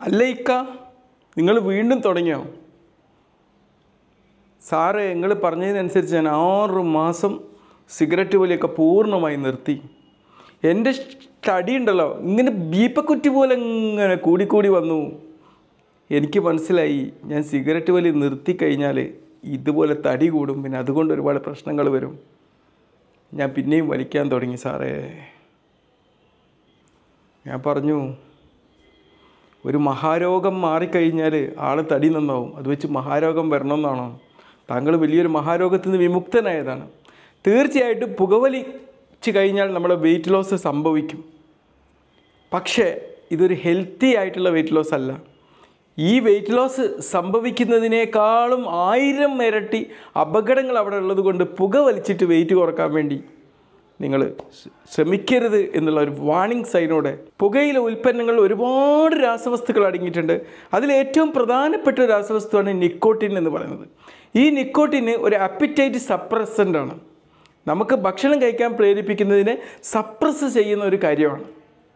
അല്ല ഇക്ക നിങ്ങൾ വീണ്ടും തുടങ്ങിയോ സാറേ നിങ്ങൾ പറഞ്ഞതിനനുസരിച്ച് ഞാൻ ആറ് മാസം സിഗരറ്റ് വലിയൊക്കെ പൂർണ്ണമായി നിർത്തി എൻ്റെ തടി ഉണ്ടല്ലോ ഇങ്ങനെ ബീപ്പക്കുറ്റി പോലെ ഇങ്ങനെ കൂടിക്കൂടി വന്നു എനിക്ക് മനസ്സിലായി ഞാൻ സിഗരറ്റ് വലി നിർത്തി കഴിഞ്ഞാൽ ഇതുപോലെ തടി കൂടും പിന്നെ അതുകൊണ്ട് ഒരുപാട് പ്രശ്നങ്ങൾ വരും ഞാൻ പിന്നെയും വലിക്കാൻ തുടങ്ങി സാറേ ഞാൻ പറഞ്ഞു ഒരു മഹാരോഗം മാറിക്കഴിഞ്ഞാൽ ആൾ തടി നന്നാവും അത് വെച്ച് മഹാരോഗം വരണമെന്നാണോ താങ്കൾ വലിയൊരു മഹാരോഗത്തിൽ നിന്ന് വിമുക്തനായതാണ് തീർച്ചയായിട്ടും പുകവലിച്ച് കഴിഞ്ഞാൽ നമ്മുടെ വെയിറ്റ് ലോസ് സംഭവിക്കും പക്ഷേ ഇതൊരു ഹെൽത്തി ആയിട്ടുള്ള വെയിറ്റ് ലോസ് അല്ല ഈ വെയിറ്റ് ലോസ് സംഭവിക്കുന്നതിനേക്കാളും ആയിരം ഇരട്ടി അപകടങ്ങൾ അവിടെ ഉള്ളത് കൊണ്ട് പുക വലിച്ചിട്ട് വെയിറ്റ് കുറക്കാൻ വേണ്ടി നിങ്ങൾ ശ്രമിക്കരുത് എന്നുള്ള ഒരു വാണിംഗ് സൈനോടെ പുകയിലെ ഉൽപ്പന്നങ്ങൾ ഒരുപാട് രാസവസ്തുക്കൾ അടങ്ങിയിട്ടുണ്ട് അതിൽ ഏറ്റവും പ്രധാനപ്പെട്ട ഒരു രാസവസ്തുവാണ് നിക്കോട്ടിൻ എന്ന് പറയുന്നത് ഈ നിക്കോട്ടിന് ഒരു അപ്പിറ്റൈറ്റ് സപ്രസൻ്റ് ആണ് നമുക്ക് ഭക്ഷണം കഴിക്കാൻ പ്രേരിപ്പിക്കുന്നതിനെ സപ്രസ് ചെയ്യുന്ന ഒരു കാര്യമാണ്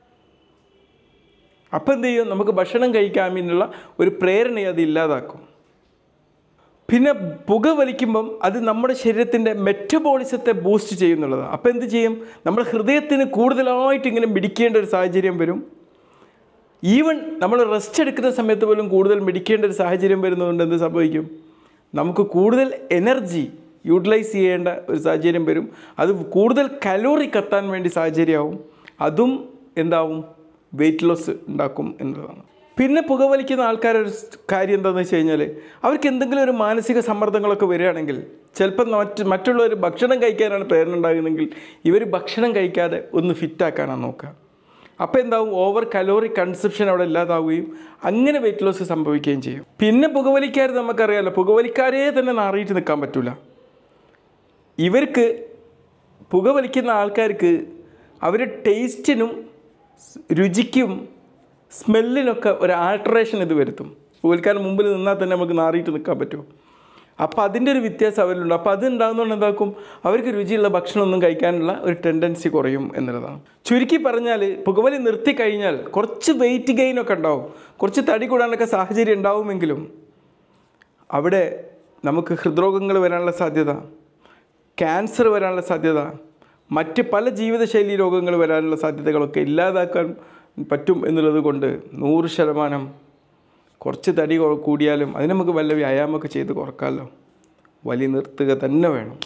അപ്പം എന്ത് ചെയ്യും നമുക്ക് ഭക്ഷണം കഴിക്കാമെന്നുള്ള ഒരു പ്രേരണയെ അത് ഇല്ലാതാക്കും പിന്നെ പുക വലിക്കുമ്പം അത് നമ്മുടെ ശരീരത്തിൻ്റെ മെറ്റബോളിസത്തെ ബൂസ്റ്റ് ചെയ്യുന്നുള്ളതാണ് അപ്പോൾ എന്ത് ചെയ്യും നമ്മുടെ ഹൃദയത്തിന് കൂടുതലായിട്ട് ഇങ്ങനെ മിടിക്കേണ്ട ഒരു സാഹചര്യം വരും ഈവൻ നമ്മൾ റെസ്റ്റ് എടുക്കുന്ന സമയത്ത് പോലും കൂടുതൽ മിടിക്കേണ്ട ഒരു സാഹചര്യം വരുന്നതുകൊണ്ട് എന്ത് സംഭവിക്കും നമുക്ക് കൂടുതൽ എനർജി യൂട്ടിലൈസ് ചെയ്യേണ്ട ഒരു സാഹചര്യം വരും അത് കൂടുതൽ കലോറി കത്താൻ വേണ്ടി സാഹചര്യമാവും അതും എന്താവും വെയിറ്റ് ലോസ് ഉണ്ടാക്കും എന്നതാണ് പിന്നെ പുകവലിക്കുന്ന ആൾക്കാരുടെ ഒരു കാര്യം എന്താണെന്ന് വെച്ച് കഴിഞ്ഞാൽ അവർക്ക് എന്തെങ്കിലും ഒരു മാനസിക സമ്മർദ്ദങ്ങളൊക്കെ വരികയാണെങ്കിൽ ചിലപ്പം മറ്റ് മറ്റുള്ളവർ ഭക്ഷണം കഴിക്കാനാണ് പ്രേരണ ഉണ്ടാകുന്നതെങ്കിൽ ഇവർ ഭക്ഷണം കഴിക്കാതെ ഒന്ന് ഫിറ്റാക്കാനാണ് നോക്കുക അപ്പോൾ എന്താവും ഓവർ കലോറി കൺസപ്ഷൻ അവിടെ ഇല്ലാതാവുകയും അങ്ങനെ വെയിറ്റ് ലോസ് സംഭവിക്കുകയും ചെയ്യും പിന്നെ പുകവലിക്കാർ നമുക്കറിയാമല്ലോ പുകവലിക്കാരേ തന്നെ നാറിയിട്ട് നിൽക്കാൻ പറ്റില്ല ഇവർക്ക് പുകവലിക്കുന്ന ആൾക്കാർക്ക് അവർ ടേസ്റ്റിനും രുചിക്കും സ്മെല്ലിനൊക്കെ ഒരു ആൾട്ടറേഷൻ ഇത് വരുത്തും പുകവലിക്കാരൻ മുമ്പിൽ നിന്നാൽ തന്നെ നമുക്ക് നാറിയിട്ട് നിൽക്കാൻ പറ്റും അപ്പോൾ അതിൻ്റെ ഒരു വ്യത്യാസം അവരിലുണ്ട് അപ്പോൾ അത് ഉണ്ടാകുന്നതുകൊണ്ട് എന്താക്കും അവർക്ക് രുചിയുള്ള ഭക്ഷണമൊന്നും കഴിക്കാനുള്ള ഒരു ടെൻഡൻസി കുറയും എന്നുള്ളതാണ് ചുരുക്കി പറഞ്ഞാൽ പുകവലി നിർത്തി കഴിഞ്ഞാൽ കുറച്ച് വെയിറ്റ് ഗെയിനൊക്കെ ഉണ്ടാവും കുറച്ച് തടി കൂടാനൊക്കെ സാഹചര്യം ഉണ്ടാവുമെങ്കിലും അവിടെ നമുക്ക് ഹൃദ്രോഗങ്ങൾ വരാനുള്ള സാധ്യത ക്യാൻസർ വരാനുള്ള സാധ്യത മറ്റ് പല ജീവിതശൈലി രോഗങ്ങൾ വരാനുള്ള സാധ്യതകളൊക്കെ ഇല്ലാതാക്കാൻ പറ്റും എന്നുള്ളത് കൊണ്ട് നൂറ് ശതമാനം കുറച്ച് തടി കൊ- കൂടിയാലും അതിന് നമുക്ക് വല്ല വ്യായാമമൊക്കെ ചെയ്ത് കുറക്കാമല്ലോ വലി നിർത്തുക തന്നെ വേണം